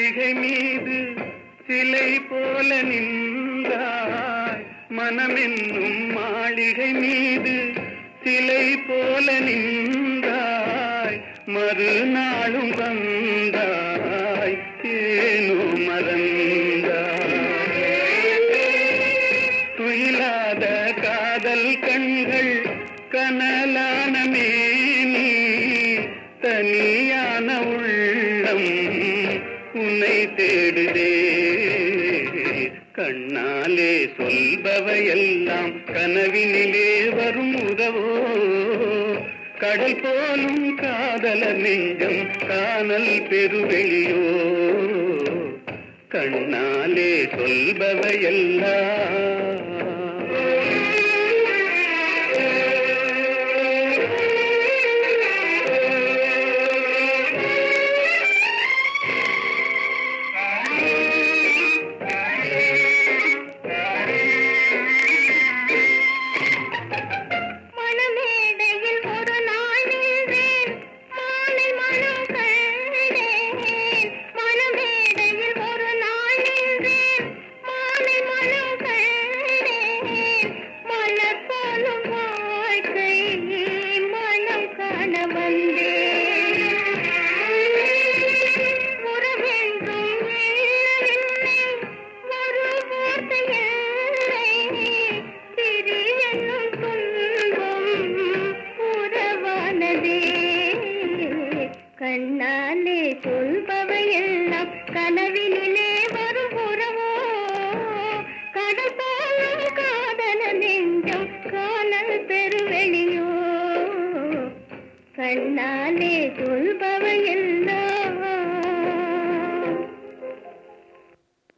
மாளிகை மீது சிலை போல நின்றாய் மனமென்னும் மாளிகை மீது சிலை போல நின்றாய் மறுநாளும் வந்தாய் ஏனோ மறந்தாய் துயிலாத காதல் கண்கள் கனலான மேனி தனியான உள்ளம் உன்னை தேடுதே கண்ணாலே சொல்பவையெல்லாம் கனவினிலே வரும் உதவோ கடல் போலும் காதலர் நெஞ்சம் காணல் பெருவெளியோ கண்ணாலே சொல்பவையெல்லாம் மணமேடையில் ஒரு நாள் நின்றேன் மாலை மனம் கண்டேன் மணமேடையில் ஒரு நாள் நின்றேன் மாலை மனம் கண்டேன் மலர் போலும் வாழ்க்கை மனம் காண வந்தேன் உறவென்றும் இல்லவில்லை ஒரு வார்த்தை இல்லை பிரியனும் துன்பம் உறவானதே கண்ணாலே சொல்பவையெல்லாம் கனவினிலே வரும் உறவோ கடல் போலும் காதல நெஞ்சம் காணல் பெருவெளியோ கண்ணாலே சொல்பவை